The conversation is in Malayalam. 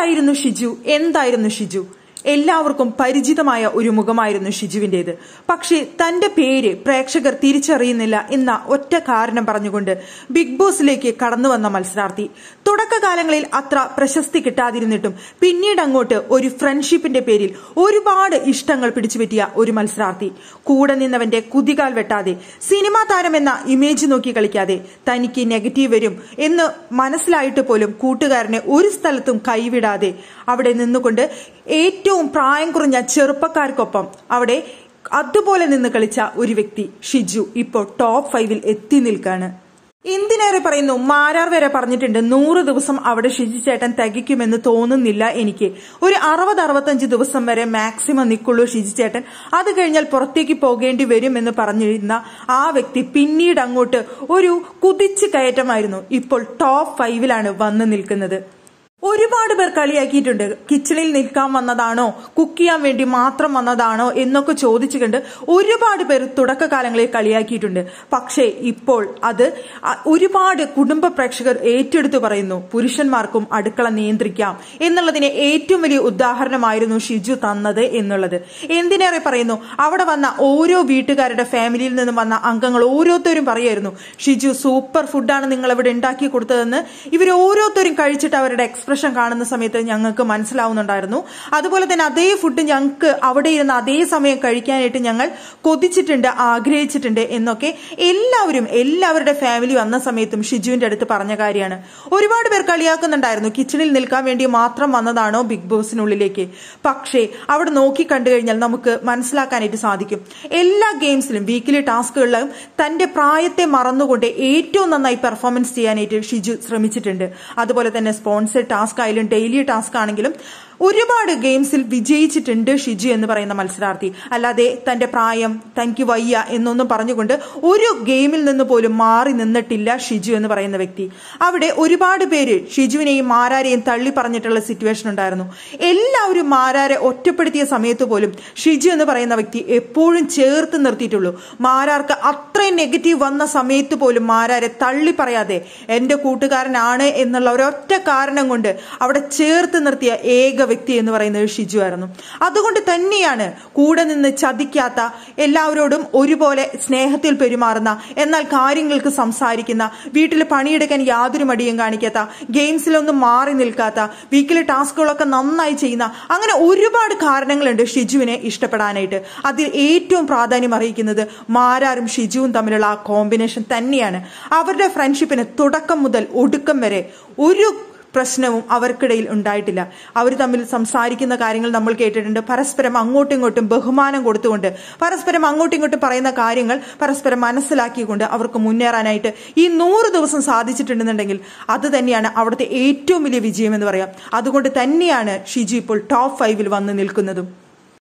ആരായിരുന്നു ഷിജു എന്തായിരുന്നു ഷിജു എല്ലാവർക്കും പരിചിതമായ ഒരു മുഖമായിരുന്നു ഷിജുവിന്റേത് പക്ഷേ തന്റെ പേര് പ്രേക്ഷകർ തിരിച്ചറിയുന്നില്ല എന്ന ഒറ്റ കാരണം പറഞ്ഞുകൊണ്ട് ബിഗ് ബോസിലേക്ക് കടന്നു വന്ന മത്സരാർത്ഥി തുടക്കകാലങ്ങളിൽ അത്ര പ്രശസ്തി കിട്ടാതിരുന്നിട്ടും പിന്നീട് അങ്ങോട്ട് ഒരു ഫ്രണ്ട്ഷിപ്പിന്റെ പേരിൽ ഒരുപാട് ഇഷ്ടങ്ങൾ പിടിച്ചുപറ്റിയ ഒരു മത്സരാർത്ഥി കൂടെ നിന്നവന്റെ കുതികാൽ വെട്ടാതെ സിനിമാ താരം എന്ന ഇമേജ് നോക്കി കളിക്കാതെ തനിക്ക് നെഗറ്റീവ് വരും എന്ന് മനസ്സിലായിട്ട് പോലും കൂട്ടുകാരനെ ഒരു സ്ഥലത്തും കൈവിടാതെ അവിടെ നിന്നുകൊണ്ട് ഏറ്റവും പ്രായം കുറഞ്ഞ ചെറുപ്പക്കാർക്കൊപ്പം അവിടെ അതുപോലെ നിന്ന് കളിച്ച ഒരു വ്യക്തി ഷിജു ഇപ്പോൾ ടോപ്പ് ഫൈവിൽ എത്തി നിൽക്കാണ് എന്തിനേറെ പറയുന്നു മാരാർ വരെ പറഞ്ഞിട്ടുണ്ട് നൂറ് ദിവസം അവിടെ ഷിജു ചേട്ടൻ തികയ്ക്കുമെന്ന് തോന്നുന്നില്ല എനിക്ക് ഒരു അറുപത് അറുപത്തഞ്ച് ദിവസം വരെ മാക്സിമം നിൽക്കുള്ളൂ ഷിജു ചേട്ടൻ അത് കഴിഞ്ഞാൽ പുറത്തേക്ക് പോകേണ്ടി വരും എന്ന് പറഞ്ഞിരുന്ന ആ വ്യക്തി പിന്നീട് അങ്ങോട്ട് ഒരു കുതിച്ചു കയറ്റമായിരുന്നു ഇപ്പോൾ ടോപ്പ് ഫൈവിലാണ് വന്നു നിൽക്കുന്നത് ഒരുപാട് പേർ കളിയാക്കിയിട്ടുണ്ട് കിച്ചണിൽ നിൽക്കാൻ വന്നതാണോ കുക്ക് ചെയ്യാൻ വേണ്ടി മാത്രം വന്നതാണോ എന്നൊക്കെ ചോദിച്ചുകൊണ്ട് ഒരുപാട് പേർ തുടക്കകാലങ്ങളിൽ കളിയാക്കിയിട്ടുണ്ട് പക്ഷേ ഇപ്പോൾ അത് അ- ഒരുപാട് കുടുംബ പ്രേക്ഷകർ ഏറ്റെടുത്തു പറയുന്നു പുരുഷന്മാർക്കും അടുക്കള നിയന്ത്രിക്കാം എന്നുള്ളതിന് ഏറ്റവും വലിയ ഉദാഹരണമായിരുന്നു ഷിജു തന്നത് എന്നുള്ളത് എന്തിനേറെ പറയുന്നു അവിടെ വന്ന ഓരോ വീട്ടുകാരുടെ ഫാമിലിയിൽ നിന്നും വന്ന അംഗങ്ങൾ ഓരോരുത്തരും പറയായിരുന്നു ഷിജു സൂപ്പർ ഫുഡാണ് നിങ്ങൾ ഇവിടെ ഉണ്ടാക്കി കൊടുത്തതെന്ന് ഇവർ ഓരോരുത്തരും കഴിച്ചിട്ട് അവരുടെ എക്സ്പ്രഷൻ കാണുന്ന സമയത്ത് ഞങ്ങൾക്ക് മനസ്സിലാവുന്നുണ്ടായിരുന്നു അതുപോലെ തന്നെ അതേ ഫുഡ് ഞങ്ങൾക്ക് അവിടെ ഇരുന്ന് അതേ സമയം കഴിക്കാനായിട്ട് ഞങ്ങൾ കൊതിച്ചിട്ടുണ്ട് ആഗ്രഹിച്ചിട്ടുണ്ട് എന്നൊക്കെ എല്ലാവരും എല്ലാവരുടെ ഫാമിലി വന്ന സമയത്തും ഷിജുവിന്റെ അടുത്ത് പറഞ്ഞ കാര്യമാണ് ഒരുപാട് പേർ കളിയാക്കുന്നുണ്ടായിരുന്നു കിച്ചണിൽ നിൽക്കാൻ വേണ്ടി മാത്രം വന്നതാണോ ബിഗ് ബോസിനുള്ളിലേക്ക് പക്ഷേ അവിടെ നോക്കി കണ്ടു കഴിഞ്ഞാൽ നമുക്ക് മനസ്സിലാക്കാനായിട്ട് സാധിക്കും എല്ലാ ഗെയിംസിലും വീക്കിലി ടാസ്കുകളിലും തന്റെ പ്രായത്തെ മറന്നുകൊണ്ട് ഏറ്റവും നന്നായി പെർഫോമൻസ് ചെയ്യാനായിട്ട് ഷിജു ശ്രമിച്ചിട്ടുണ്ട് അതുപോലെ തന്നെ സ്പോൺസേഡ് ടാസ്ക് ആയാലും ഡെയിലി ടാസ്ക് ആണെങ്കിലും ഒരുപാട് ഗെയിംസിൽ വിജയിച്ചിട്ടുണ്ട് ഷിജു എന്ന് പറയുന്ന മത്സരാർത്ഥി അല്ലാതെ തന്റെ പ്രായം തനിക്ക് വയ്യ എന്നൊന്നും പറഞ്ഞുകൊണ്ട് ഒരു ഗെയിമിൽ നിന്ന് പോലും മാറി നിന്നിട്ടില്ല ഷിജു എന്ന് പറയുന്ന വ്യക്തി അവിടെ ഒരുപാട് പേര് ഷിജുവിനെയും മാരാരെയും തള്ളി പറഞ്ഞിട്ടുള്ള സിറ്റുവേഷൻ ഉണ്ടായിരുന്നു എല്ലാവരും മാരാരെ ഒറ്റപ്പെടുത്തിയ സമയത്ത് പോലും ഷിജു എന്ന് പറയുന്ന വ്യക്തി എപ്പോഴും ചേർത്ത് നിർത്തിയിട്ടുള്ളൂ മാരാർക്ക് അത്രയും നെഗറ്റീവ് വന്ന സമയത്ത് പോലും മാരാരെ തള്ളി പറയാതെ എന്റെ കൂട്ടുകാരനാണ് എന്നുള്ള ഒരൊറ്റ കാരണം കൊണ്ട് അവിടെ ചേർത്ത് നിർത്തിയ ഏക വ്യക്തി എന്ന് പറയുന്നത് ഷിജു ആയിരുന്നു അതുകൊണ്ട് തന്നെയാണ് കൂടെ നിന്ന് ചതിക്കാത്ത എല്ലാവരോടും ഒരുപോലെ സ്നേഹത്തിൽ പെരുമാറുന്ന എന്നാൽ കാര്യങ്ങൾക്ക് സംസാരിക്കുന്ന വീട്ടിൽ പണിയെടുക്കാൻ യാതൊരു മടിയും കാണിക്കാത്ത ഗെയിംസിലൊന്നും മാറി നിൽക്കാത്ത വീക്കിലെ ടാസ്കുകളൊക്കെ നന്നായി ചെയ്യുന്ന അങ്ങനെ ഒരുപാട് കാരണങ്ങളുണ്ട് ഷിജുവിനെ ഇഷ്ടപ്പെടാനായിട്ട് അതിൽ ഏറ്റവും പ്രാധാന്യം അറിയിക്കുന്നത് മാരാരും ഷിജുവും തമ്മിലുള്ള ആ കോമ്പിനേഷൻ തന്നെയാണ് അവരുടെ ഫ്രണ്ട്ഷിപ്പിന് തുടക്കം മുതൽ ഒടുക്കം വരെ ഒരു പ്രശ്നവും അവർക്കിടയിൽ ഉണ്ടായിട്ടില്ല അവർ തമ്മിൽ സംസാരിക്കുന്ന കാര്യങ്ങൾ നമ്മൾ കേട്ടിട്ടുണ്ട് പരസ്പരം അങ്ങോട്ടും ഇങ്ങോട്ടും ബഹുമാനം കൊടുത്തുകൊണ്ട് പരസ്പരം അങ്ങോട്ടും ഇങ്ങോട്ടും പറയുന്ന കാര്യങ്ങൾ പരസ്പരം മനസ്സിലാക്കിക്കൊണ്ട് അവർക്ക് മുന്നേറാനായിട്ട് ഈ നൂറ് ദിവസം സാധിച്ചിട്ടുണ്ടെന്നുണ്ടെങ്കിൽ അത് തന്നെയാണ് അവിടുത്തെ ഏറ്റവും വലിയ വിജയം എന്ന് പറയാം അതുകൊണ്ട് തന്നെയാണ് ഷിജി ഇപ്പോൾ ടോപ്പ് ഫൈവിൽ വന്ന് നിൽക്കുന്നതും